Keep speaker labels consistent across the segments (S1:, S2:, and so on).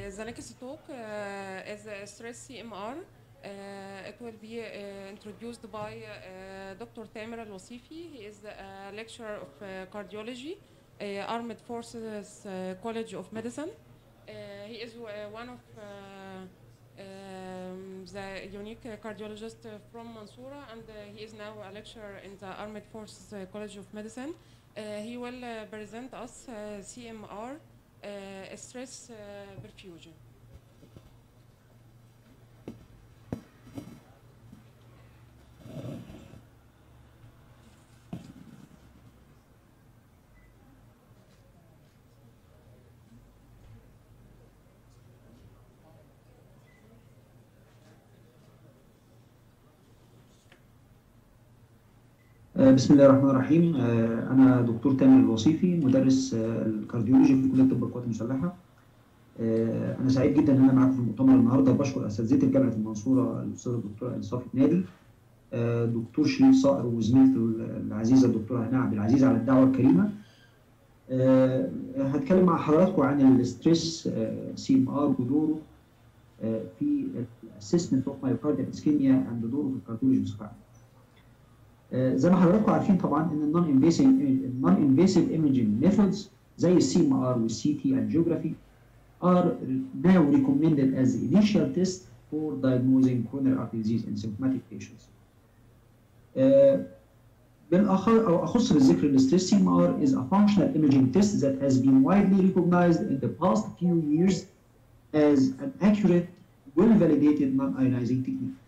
S1: the next talk uh, is a stress CMR. Uh, it will be uh, introduced by uh, Dr. Tamer Al Wasifi. He is a lecturer of uh, cardiology, uh, Armed Forces uh, College of Medicine. Uh, he is uh, one of uh, um, the unique uh, cardiologist uh, from Mansoura, and uh, he is now a lecturer in the Armed Forces uh, College of Medicine. Uh, he will uh, present us uh, CMR uh, stress uh, perfusion.
S2: آه، بسم الله الرحمن الرحيم آه، أنا دكتور تامر الوصيفي مدرس آه، الكارديولوجي في كلية طب القوات المسلحة آه، أنا سعيد جدا إن أنا معاكم في المؤتمر النهارده بشكر أساتذتي في جامعة المنصورة الأستاذ الدكتور إنصاف نادي آه، دكتور شريف صقر وزميلته العزيزة الدكتورة هناء عبد العزيز على الدعوة الكريمة آه، هتكلم مع حضراتكم عن الستريس سي ام ار ودوره آه، في الاسسمنت اوف مايوكارديال اسكيميا اند دوره في الكارديولوجي بصفه عامه. آه، زي ما حضراتكم عارفين طبعا ان النون انفيسيف النون انفيسيف ايمجنج ميثودز زي السي ام ار والسي تي الجيوغرافي are now recommended as the initial test for diagnosing coronary artery disease in symptomatic patients. آه، بالاخر او اخص بالذكر الستريس سي ام ار is a functional imaging test that has been widely recognized in the past few years as an accurate, well-validated non-ionizing technique.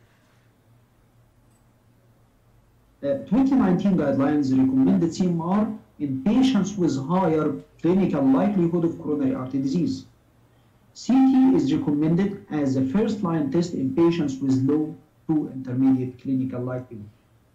S2: Uh, 2019 guidelines recommended CMR in patients with higher clinical likelihood of coronary artery disease. CT is recommended as a first-line test in patients with low to intermediate clinical likelihood.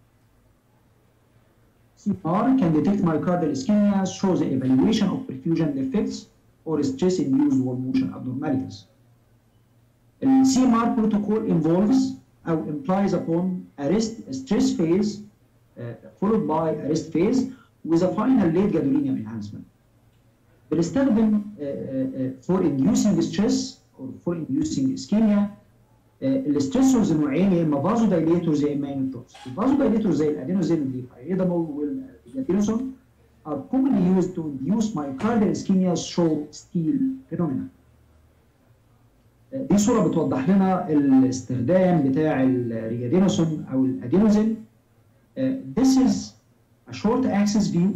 S2: CMR can detect myocardial ischemia, show the evaluation of perfusion defects or stress-induced wall motion abnormalities. The CMR protocol involves or implies upon a rest a stress phase uh, followed by a rest phase with a final late gadolinium enhancement. بنستخدم uh, uh, for inducing stress or for inducing ischemia الستريسورز نوعين يا اما فازو دايليتورز يا اما انتروس الفازو دايليتورز زي الادينوزين والديفايدامول والادينوسون are commonly used to induce myocardial ischemia show steel phenomena. دي صورة بتوضح لنا الاستخدام بتاع الريادينوسون أو الأدينوزين. This is a short axis view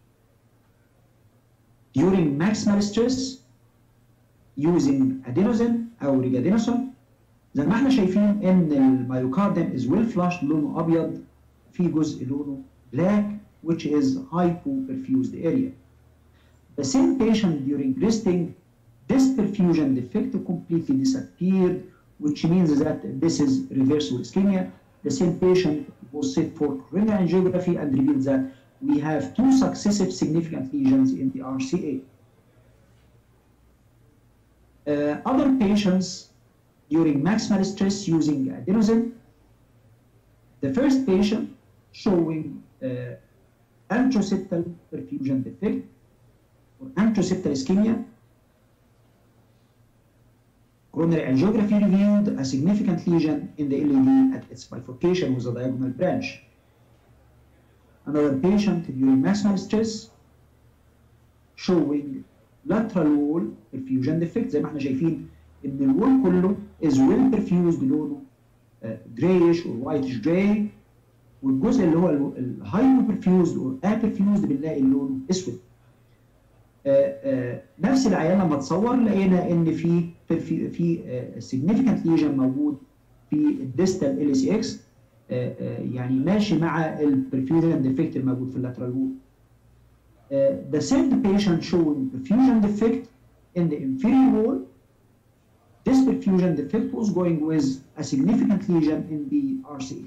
S2: during maximal stress using adenosine أو ريادينوسون. زي ما احنا شايفين إن الميوكارديوم is well flushed لونه أبيض في جزء لونه black which is hypoperfused area. The same patient during resting this perfusion defect completely disappeared, which means that this is reversible ischemia. The same patient was set for coronary angiography and revealed that we have two successive significant lesions in the RCA. Uh, other patients during maximal stress using adenosine, the first patient showing uh, antroseptal perfusion defect or antroseptal ischemia Coronary angiography revealed a significant lesion in the LED at its bifurcation with a diagonal branch. Another patient during maximal stress showing lateral wall perfusion defect زي ما احنا شايفين ان الوول كله is well perfused لونه uh, grayish or whitish gray والجزء اللي هو الهايبو perfused or aperfused بنلاقي لونه اسود. uh, uh, نفس العيان لما تصور لقينا ان في في في significant lesion موجود في الديستال ال سي اكس يعني ماشي مع البرفيوجن ديفكت الموجود في اللاترال وول. The third patient showing perfusion defect in the inferior wall. This perfusion defect was going with a significant lesion in the RCA.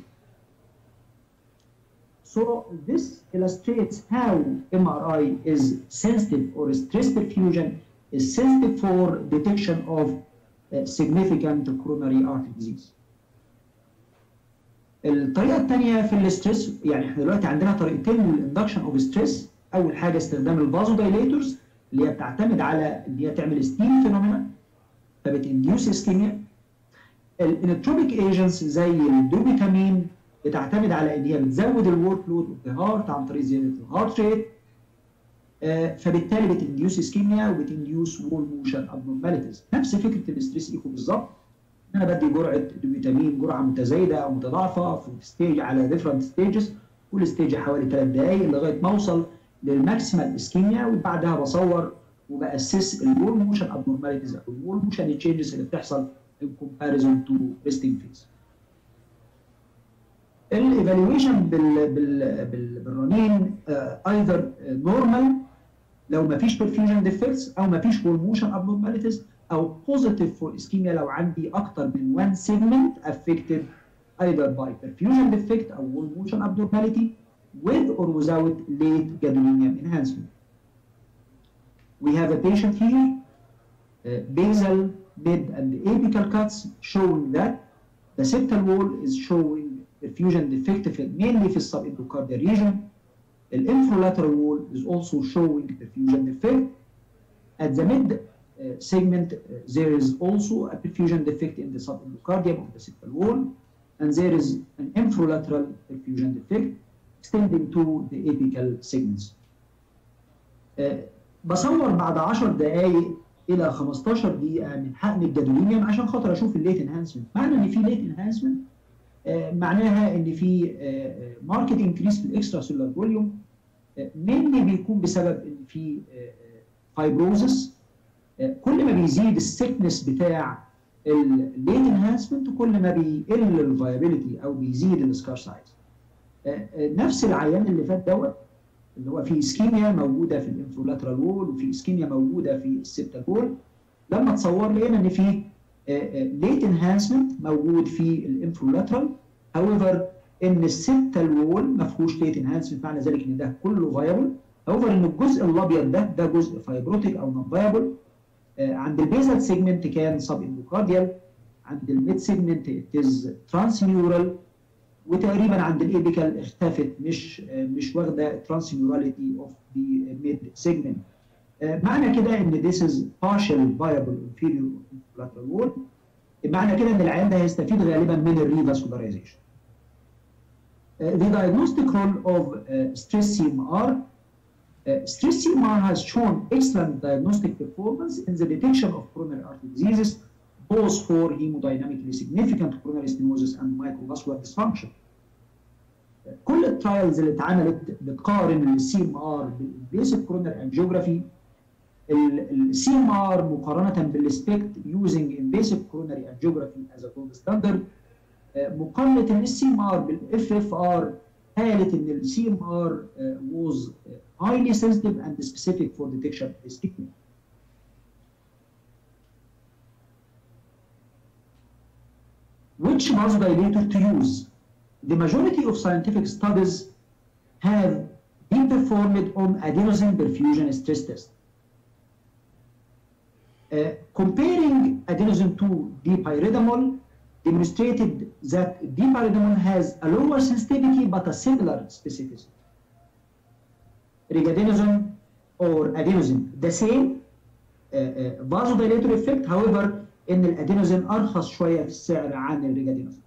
S2: So this illustrates how MRI is sensitive or stress perfusion is sensitive for detection of uh, significant coronary artery disease. الطريقة الثانية في الاسترس يعني احنا دلوقتي عندنا طريقتين للاندكشن اوف ستريس أول حاجة استخدام الفازو دايليتورز اللي هي بتعتمد على ان هي تعمل ستيل فينومينا فبتنديوس اسكيميا الانتروبيك ايجنتس زي الدوبيتامين بتعتمد على ان هي بتزود الورك لود اوف ذا هارت عن طريق زياده الهارت ريت فبالتالي بتنديوس اسكيميا وبتنديوس وول موشن ابنورماليتيز نفس فكره الاستريس ايكو بالظبط انا بدي جرعه فيتامين جرعه متزايده او متضاعفه في ستيج على ديفرنت ستيجز كل ستيج حوالي 3 دقائق لغايه ما اوصل للماكسيمال اسكيميا وبعدها بصور وباسس الوول موشن ابنورماليتيز او الوول موشن تشينجز اللي بتحصل in comparison to resting phase. الايفالويشن بال بال بال بالرنين ايذر نورمال لو ما فيش perfusion defects او ما فيش motion abnormalities او positive for ischemia لو عندي اكتر من one segment affected either by perfusion defect او motion abnormality with or without late gadolinium enhancement. We have a patient here, uh, basal, mid, and apical cuts showing that the septal wall is showing perfusion defect mainly في subendocardial region. The infralateral wall is also showing perfusion defect. At the mid uh, segment, uh, there is also a perfusion defect in the subendocardium of the septal wall, and there is an infralateral perfusion defect extending to the apical segments. Uh, بصور بعد 10 دقائق الى 15 دقيقه من حقن الجدولينيوم عشان خاطر اشوف الليت انهانسمنت معنى ان في ليت انهانسمنت آه معناها ان في ماركت آه انكريس في الاكسترا سيلولار فوليوم آه مني بيكون بسبب ان في فايبروزس كل ما بيزيد السكنس بتاع الليت انهانسمنت كل ما بيقل الفايبيليتي او بيزيد السكار سايز نفس العيان اللي فات دوت اللي هو في اسكيميا موجوده في الانفرولاترال وول وفي اسكيميا موجوده في السبتال وول لما تصور لقينا ان في ليت انهانسمنت موجود في الانفرولاترال هاويفر ان السبتال وول ما فيهوش ليت انهانسمنت معنى ذلك ان ده كله فايبل هاويفر ان الجزء الابيض ده ده جزء فايبروتيك او نون فايبل عند البيزال سيجمنت كان سب اندوكارديال عند الميد سيجمنت اتز ترانسميورال وتقريبا عند الابيكال اختفت مش مش واخده ترانسميوراليتي اوف ذا ميد سيجمنت معنى كده ان this is partial viable inferior lateral wall معنى كده ان العيان ده هيستفيد غالبا من الريفاسكولاريزيشن The diagnostic role of uh, stress CMR uh, stress CMR has shown excellent diagnostic performance in the detection of coronary artery diseases both for hemodynamically significant coronary stenosis and microvascular dysfunction. كل الترايلز اللي اتعملت بتقارن السي ام ار بالبيسك كورونر انجيوجرافي السي ام ار مقارنه بالسبكت يوزنج انفيسيف كورونري انجيوجرافي از ا جولد ستاندرد مقارنه السي ام ار بالاف اف ار قالت ان السي ام ار was highly sensitive and specific for detection of ischemia. which vasodilator to use. The majority of scientific studies have been performed on adenosine perfusion stress test. Uh, comparing adenosine to dipyridamole demonstrated that dipyridamole has a lower sensitivity but a similar specificity. Regadenoson or adenosine, the same uh, uh, vasodilator effect, however, ان الادينوزين ارخص شويه في السعر عن الريجادينوزين.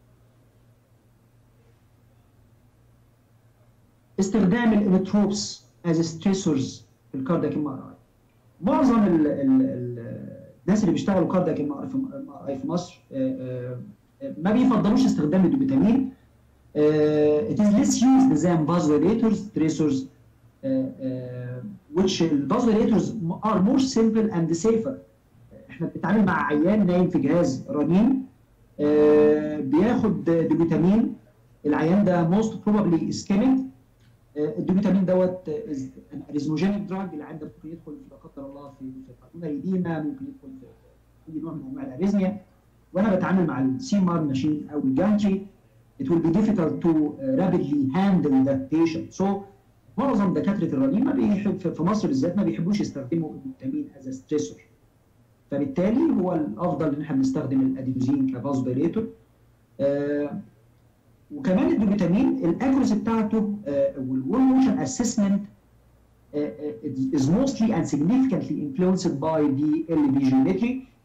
S2: استخدام الانتروبس از ستريسورز في الكاردياك ام ار اي. معظم ال ال ال الناس اللي بيشتغلوا كاردياك ام ار اي في مصر ما بيفضلوش استخدام الدوبيتامين. it is less used than vasodilators, stressors, uh, uh, which vasodilators are more simple and safer. احنا بنتعامل مع عيان نايم في جهاز رنين آه بياخد دوبيتامين العيان ده موست بروبابلي اسكيميك آه الدوبيتامين دوت اريزموجينيك دراج العيان ده ممكن يدخل لا قدر الله في في ايديما ممكن يدخل في اي نوع من انواع الاريزميا وانا بتعامل مع السي مار ماشين او الجانتري it will be difficult to rapidly handle that patient so معظم دكاتره الرنين ما بيحب في مصر بالذات ما بيحبوش يستخدموا الدوبيتامين از ستريسور فبالتالي هو الافضل ان احنا بنستخدم الادينوزين كفازوديليتور آه وكمان الدوبيتامين الاكوريسي بتاعته آه والول موشن اسسمنت is mostly and significantly influenced by the LV geometry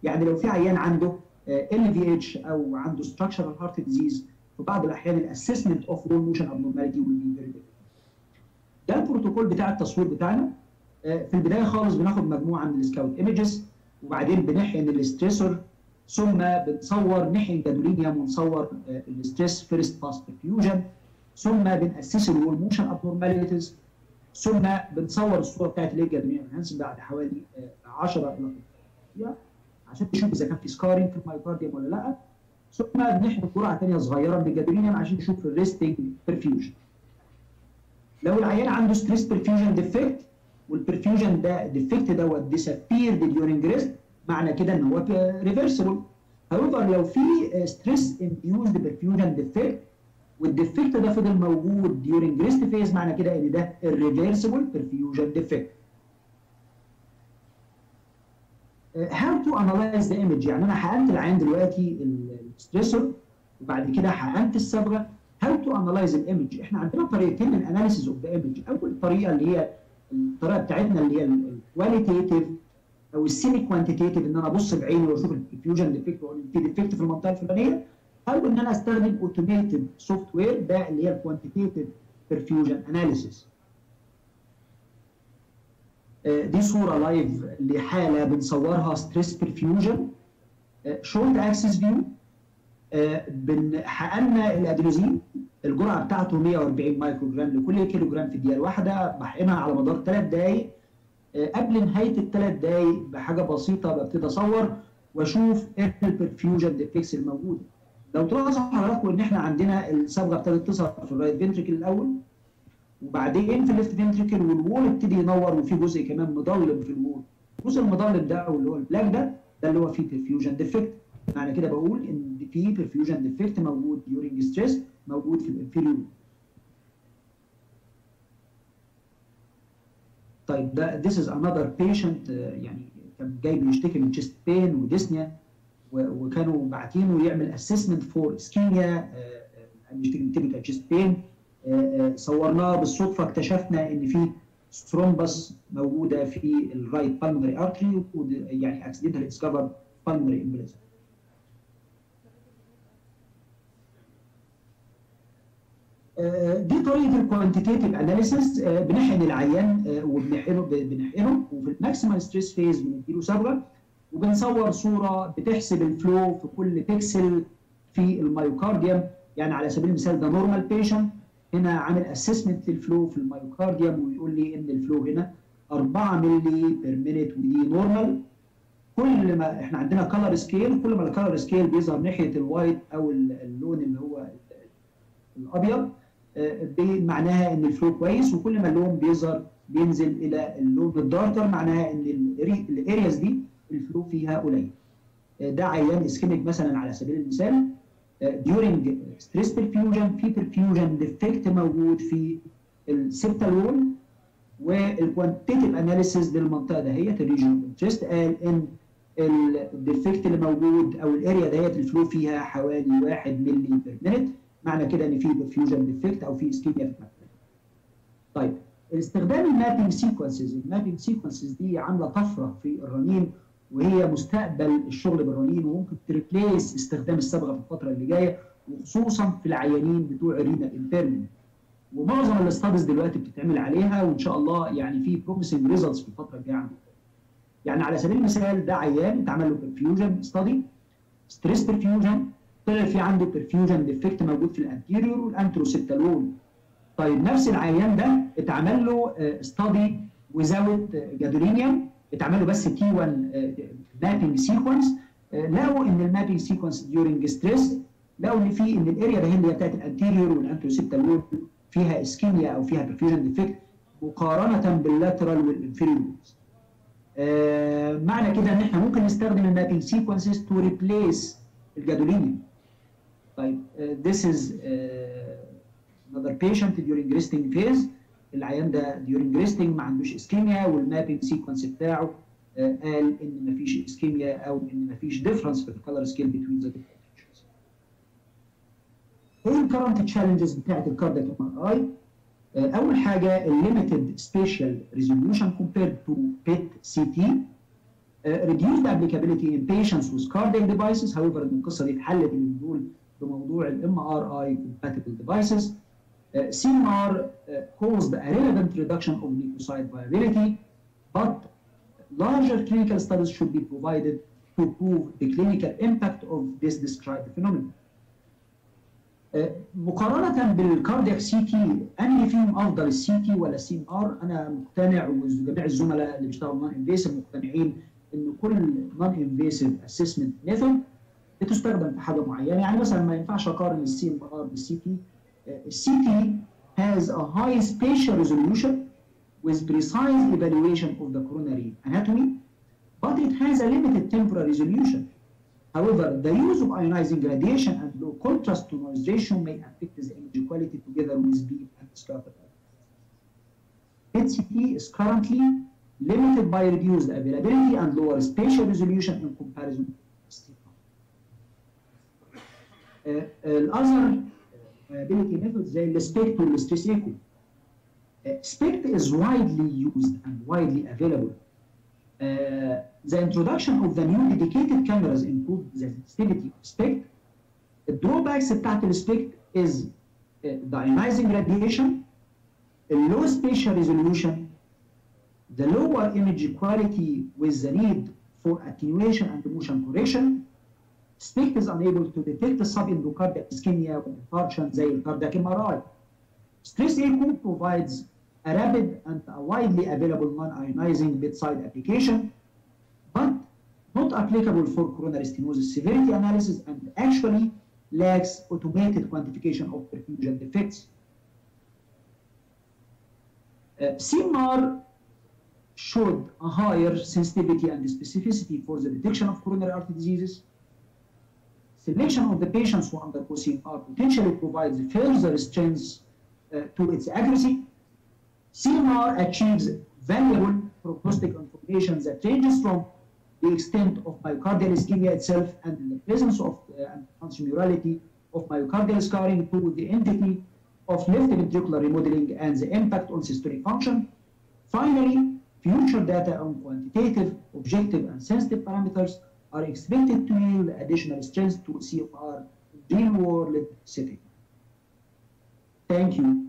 S2: يعني لو في عيان عنده ال في اتش او عنده structural heart disease في بعض الاحيان الاسسمنت اوف وول موشن abnormality will be very difficult. ده البروتوكول بتاع التصوير بتاعنا في البدايه خالص بناخد مجموعه من السكاوت ايمجز وبعدين بنحقن الاستريسور ثم بنصور نحقن جادولينيوم ونصور الاستريس فيرست باس برفيوجن ثم بنأسس الوول موشن ابنورماليتيز ثم بنصور الصوره بتاعت اللي هي الجادولينيوم انهانسمنت بعد حوالي 10 الى 15 عشان نشوف اذا كان في سكارينج في المايوكارديوم ولا لا ثم بنحقن جرعه ثانيه صغيره من الجادولينيوم عشان نشوف الريستنج برفيوجن لو العيان عنده ستريس برفيوجن ديفكت والبرفيوجن ده ديفكت دوت ديسابيرد ديورنج ريست معنى كده ان هو ريفرسبل هاويفر لو في ستريس انديوزد برفيوجن ديفكت والديفكت ده فضل موجود ديورنج ريست فيز معنى كده ان ده الريفرسبل برفيوجن ديفكت هاو تو انالايز ذا ايمج يعني انا حقنت العيان دلوقتي الستريسور وبعد كده حقنت الصبغه هاو تو انالايز الايمج احنا عندنا طريقتين من اناليسيز اوف ذا ايمج اول طريقه اللي هي الطريقه بتاعتنا اللي هي الكواليتيتيف او السيمي كوانتيتيف ان انا ابص بعيني واشوف الفيوجن ديفكت واقول في ديفكت في المنطقه الفلانيه او ان انا استخدم اوتوميتد سوفت وير ده اللي هي الكوانتيتيف برفيوجن اناليسيس دي صوره لايف لحاله بنصورها ستريس برفيوجن شورت اكسس فيو حقنا الادرينالين الجرعه بتاعته 140 مايكرو جرام لكل كيلو جرام في الدقيقه الواحده بحقنها على مدار ثلاث دقائق قبل نهايه الثلاث دقائق بحاجه بسيطه ببتدي اصور واشوف ايه البرفيوجن ديفكس الموجوده. لو تلاحظوا حضراتكم ان احنا عندنا الصبغه ابتدت تظهر في الرايت فنتريكل الاول وبعدين في الليفت فنتريكل والوول ابتدي ينور وفي جزء كمان مضلم في الوول. الجزء المضلم ده او اللي هو البلاك ده ده اللي هو فيه برفيوجن ديفكت. معنى كده بقول ان في برفيوجن ديفكت موجود during ستريس موجود في الانفيريور طيب ده this is another patient يعني كان جاي بيشتكي من chest pain وديسنيا وكانوا باعتينه يعمل اسسمنت فور اسكيميا بيشتكي من تيبيكال chest pain صورناه بالصدفه اكتشفنا ان في ثرومبس موجوده في الرايت بالمونري ارتري يعني اكسيدنتال ديسكفر بالمونري امبليزم دي طريقه الكوانتيتيف اناليسيس بنحقن العيان وبنحقنه بنحقنه وفي الماكسيمال ستريس فيز بنديله صبغه وبنصور صوره بتحسب الفلو في كل بيكسل في الميوكارديوم يعني على سبيل المثال ده نورمال بيشنت هنا عامل اسسمنت للفلو في الميوكارديوم ويقول لي ان الفلو هنا 4 مللي بير مينيت ودي نورمال كل ما احنا عندنا كلر سكيل كل ما الكلر سكيل بيظهر ناحيه الوايت او اللون اللي هو الابيض معناها ان الفلو كويس وكل ما اللون بيظهر بينزل الى اللون الداركر معناها ان الارياز دي الفلو فيها قليل ده عيان اسكيميك مثلا على سبيل المثال during stress perfusion في perfusion defect موجود في السبتال وول والكوانتيتيف اناليسيز للمنطقه دهيت الريجن اوف انترست قال ان الديفكت اللي موجود او الاريا دهيت الفلو فيها حوالي 1 مللي بير مينيت معنى كده ان في برفيوجن ديفكت او في اسكيميا في المكان. طيب استخدام المابينج سيكونسز، المابينج سيكونسز دي عامله طفره في الرنين وهي مستقبل الشغل بالرنين وممكن تريبليس استخدام الصبغه في الفتره اللي جايه وخصوصا في العيانين بتوع رينال امبيرمنت. ومعظم الاستاديز دلوقتي بتتعمل عليها وان شاء الله يعني في بروميسنج ريزلتس في الفتره الجايه عندنا. يعني على سبيل المثال ده عيان اتعمل له برفيوجن ستادي ستريس برفيوجن طلع في عنده برفيوجن ديفكت موجود في الانتيريور والانتروسيبتالول طيب نفس العيان ده اتعمل له ستادي ويزاوت جادولينيوم اتعمل له بس تي 1 مابينج سيكونس لقوا ان المابينج سيكونس ديورنج ستريس لقوا ان في ان الاريا ده اللي هي بتاعت الانتيريور والانتروسيبتالول فيها اسكيميا او فيها برفيوجن ديفكت مقارنه باللاترال والانفيريور آه معنى كده ان احنا ممكن نستخدم المابينج سيكونسز تو ريبليس الجادولينيوم طيب uh, this is uh, another patient during resting phase العيان ده during resting ما عندوش اسكيميا والمابينج سيكونس بتاعه uh, قال ان ما فيش اسكيميا او ان ما فيش difference في الكالر سكيل between the different patients. ايه الكرنت تشالنجز بتاعت الكاردياك ام ار اي؟ اول حاجه الليميتد سبيشال ريزوليوشن compared to PET CT reduced applicability in patients with cardiac devices however ان القصه دي اتحلت من دول بموضوع الام ار اي compatible devices uh, CMR uh, caused a relevant reduction of leukocyte viability but larger clinical studies should be provided to prove the clinical impact of this described phenomenon. مقارنة بالكاردياك سي تي انهي فيهم افضل السي تي ولا السي ام ار؟ انا مقتنع وجميع الزملاء اللي بيشتغلوا نون انفيسيف مقتنعين ان كل نون انفيسيف اسسمنت ميثود بتستخدم في حاجه معينه يعني مثلا ما ينفعش اقارن السي ام ار بالسي تي السي تي has a high spatial resolution with precise evaluation of the coronary anatomy but it has a limited temporal resolution However, the use of ionizing radiation and low contrast to noise ratio may affect the image quality together with beam and scatter. PET-CT is currently limited by reduced availability and lower spatial resolution in comparison to ST. Uh, other viability methods زي السبيكت والستريس ايكو. SPECT is widely used and widely available. Uh, the introduction of the new dedicated cameras improved the sensitivity of SPECT. The drawbacks بتاعت السبيكت is uh, the ionizing radiation, the low spatial resolution, the lower image quality with the need for attenuation and motion correction. SPECT is unable to detect the subendocardiac ischemia infarction زي الكاردياك MRI. Stress echo provides a rapid and a widely available non-ionizing bedside application, but not applicable for coronary stenosis severity analysis and actually lacks automated quantification of perfusion defects. Uh, CMR showed a higher sensitivity and specificity for the detection of coronary artery diseases. Selection of the patients who undergo CMR potentially provides further strengths uh, to its accuracy. CMR achieves valuable prognostic information that ranges from the extent of myocardial ischemia itself and the presence of uh, and transmurality of myocardial scarring to the entity of left ventricular remodeling and the impact on systolic function. Finally, future data on quantitative, objective, and sensitive parameters are expected to yield additional strength to CMR in real-world setting. Thank you.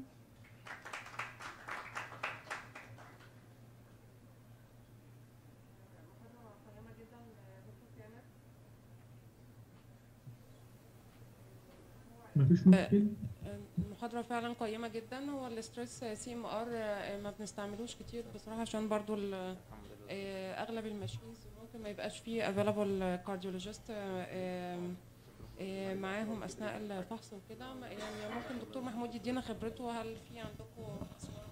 S3: مفيش مشكلة
S1: المحاضرة فعلا قيمة جدا هو الاستريس سي ام ار ما بنستعملوش كتير بصراحة عشان برضو ال- آه، اغلب الماشينز ممكن ما يبقاش فيه افيلابل كارديولوجيست معاهم اثناء الفحص وكده ما- يعني ممكن دكتور محمود يدينا خبرته هل في عندكم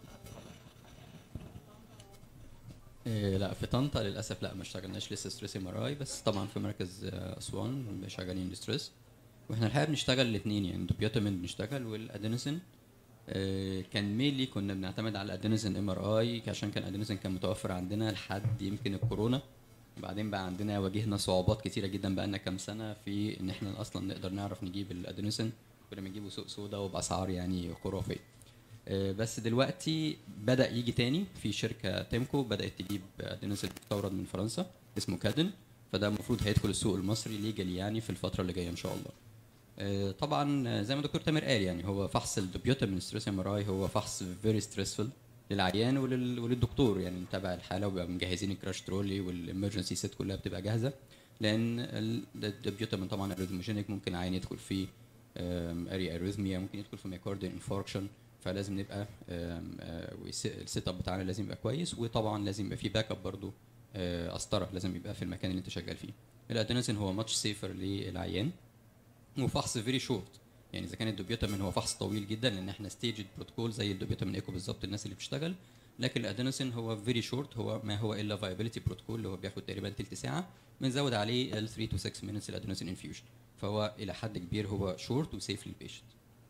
S4: إيه لا في طنطا للاسف لا ما اشتغلناش لسه ستريس ام ار اي بس طبعا في مركز آه، اسوان شغالين ستريس واحنا الحقيقه بنشتغل الاثنين يعني الدوبيوتامين بنشتغل والادينوسين آه، كان ميلي كنا بنعتمد على الادينوسين ام ار اي عشان كان الادينوسين كان متوفر عندنا لحد يمكن الكورونا وبعدين بقى عندنا واجهنا صعوبات كتيره جدا بقى لنا كام سنه في ان احنا اصلا نقدر نعرف نجيب الادينوسين كنا بنجيبه سوق سودا وباسعار يعني خرافيه آه، بس دلوقتي بدا يجي تاني في شركه تيمكو بدات تجيب ادينوسين مستورد من فرنسا اسمه كادن فده المفروض هيدخل السوق المصري ليجالي يعني في الفتره اللي جايه ان شاء الله آه، طبعا آه، زي ما دكتور تامر قال يعني هو فحص الدوبيوتا من ستريس ام ار اي هو فحص فيري ستريسفul للعيان ولل... وللدكتور يعني متابع الحاله وبيبقى مجهزين الكراش ترولي والامرجنسي سيت كلها بتبقى جاهزه لان الدوبيوتا من طبعا اريثموجينيك ممكن عيان يدخل في اري اريثميا ممكن يدخل في مايكارديال انفاركشن فلازم نبقى آم، آه، والس- السيت اب بتاعنا لازم يبقى كويس وطبعا لازم يبقى في باك اب برضه قسطره لازم يبقى في المكان اللي انت شغال فيه الادينوسين هو ماتش سيفر للعيان وفحص فيري شورت يعني اذا كان الدوبيوتامين هو فحص طويل جدا لان احنا ستيجد بروتوكول زي الدوبيوتامين ايكو بالظبط الناس اللي بتشتغل لكن الادينوسين هو فيري شورت هو ما هو الا فايبيليتي بروتوكول اللي هو بياخد تقريبا تلت ساعه بنزود عليه ال 3 تو 6 مينتس الادينوسين انفيوجن فهو الى حد كبير هو شورت وسيف للبيشنت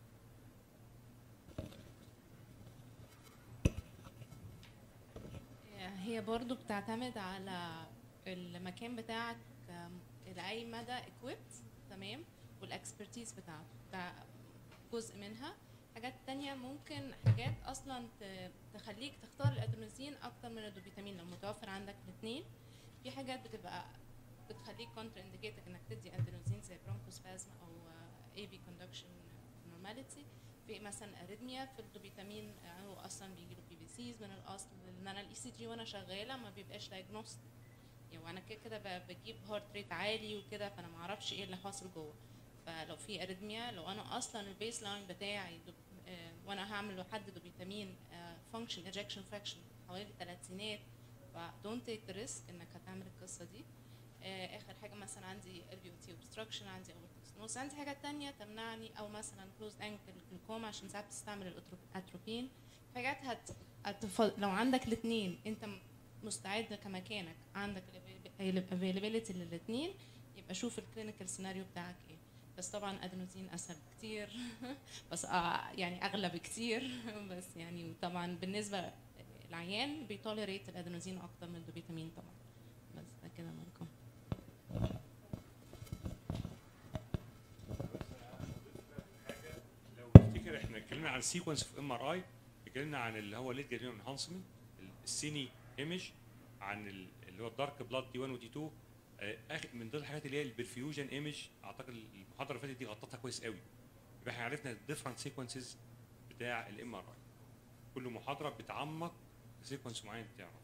S5: هي برضو بتعتمد على المكان بتاعك آم، الى اي مدى equipped تمام والاكسبرتيز بتاعته ده جزء منها حاجات تانية ممكن حاجات اصلا ت- تخليك تختار الادرينالين اكتر من الدوبيتامين لو متوفر عندك الاثنين في حاجات بتبقى بتخليك كونتر انديكيتد انك تدي ادينوزين زي برونكوسبازم او اي بي كوندكشن نورماليتي في مثلا اريثميا في الدوبيتامين آه، هو اصلا بيجي له بي بي سيز من الاصل لان انا الاي سي جي وانا شغاله ما بيبقاش دايجنوستيك يعني وانا كده كده ب- بجيب هارت ريت عالي وكده فانا ما اعرفش ايه اللي حاصل جوه فلو في اريثميا لو انا اصلا البيس لاين بتاعي دوب آه، وانا هعمل لحد دوبيتامين فانكشن اجكشن فراكشن حوالي ثلاثينات ف don't take the risk انك هتعمل القصه دي آه، اخر حاجه مثلا عندي ال او تي اوبستراكشن عندي اورتوسنوس عندي حاجات تانية تمنعني او مثلا كلوز انكل جلوكوما عشان ساعات بتستعمل الاتروبين حاجات هت... هتف... لو عندك الاثنين انت م- مستعد كمكانك عندك الافيلابيلتي للاثنين يبقى شوف الكلينيكال سيناريو بتاعك ايه بس طبعا ادينوزين اسهل بكتير بس آه يعني اغلى بكتير بس يعني طبعا بالنسبه العيان بيتوليريت الادينوزين اكتر من الدوبيتامين طبعا بس ده كده ممكن
S3: لو تفتكر احنا اتكلمنا عن سيكونس في ام ار اي اتكلمنا عن اللي هو ليد جانيون انهانسمنت السيني ايمج عن ال- اللي هو الدارك بلاد دي 1 ودي 2 آه، آخر- من ضمن الحاجات اللي هي البرفيوجن ايمج اعتقد المحاضره اللي فاتت دي غطتها كويس قوي يبقى احنا عرفنا الديفرنت سيكونسز بتاع الام ار اي كل محاضره بتعمق سيكونس معين بتعرف